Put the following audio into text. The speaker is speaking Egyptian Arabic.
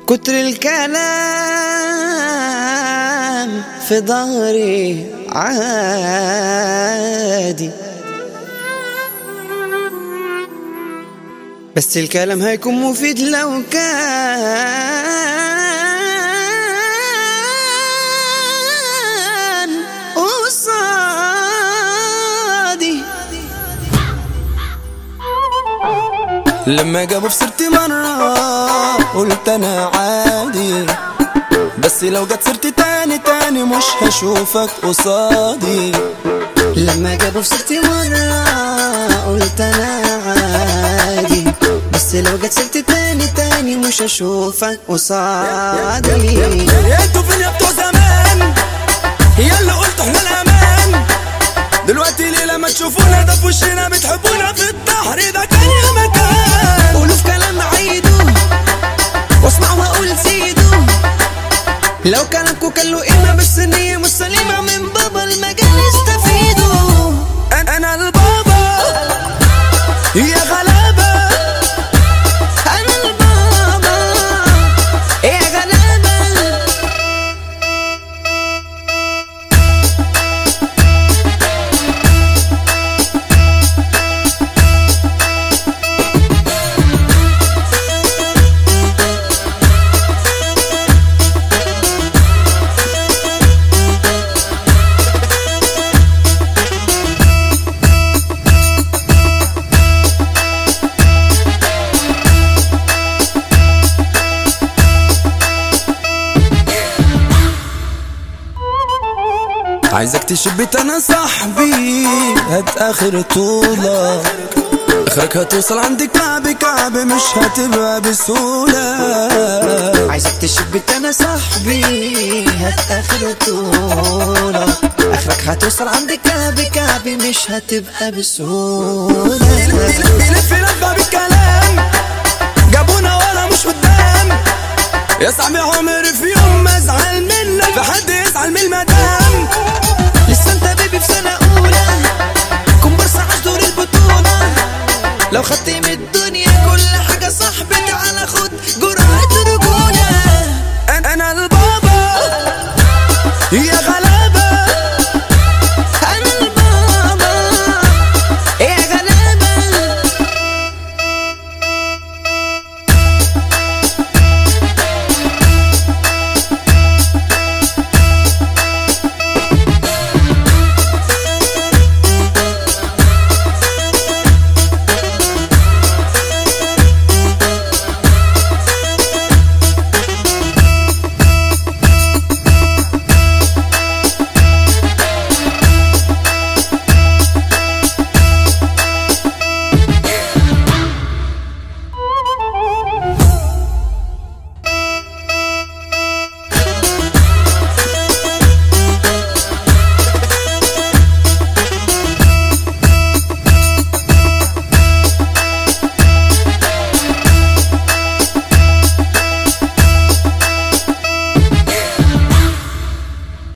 كتر الكلام في ظهري عادي بس الكلام هيكون مفيد لو كان قصادي لما جابوا في سيرتي مرة قلت انا عادي بس لو جت سيرتي تاني تاني مش هشوفك قصادي لما جابوا في سيرتي مرة قلت أنا عادي بس لو جت سيرتي تاني تاني مش هشوفك قصادي انتوا فين يا بتوع زمان هي اللي قلتوا احنا الامان دلوقتي ليه لما تشوفونا ده في وشنا بتحبونا في الظهر ده كان يا مكان قولوا في كلام عيدوا واسمعوا واقول سيدوا لو كلامكوا كان له قيمة بس النية مش سليمة من بابا المجال استفيدوا انا انا البابا يا غلابه أنا البابا يا غلابة عايزك تشبت انا صاحبي هات اخر طولك اخرك هتوصل عند كعب كعب مش هتبقى بسهولة عايزك تشبك انا صاحبي هات اخر طولة اخرك هتوصل عند كعب كعب مش هتبقى بسهولة بيلف بيلف لفة بالكلام جابونا ورا مش قدام يا صاحبي عمري في يوم ما ازعل منك في حد يزعل من المدام لسه انت بيبي في سنة اولى كومبارس عاش دور البطولة لو خدت من الدنيا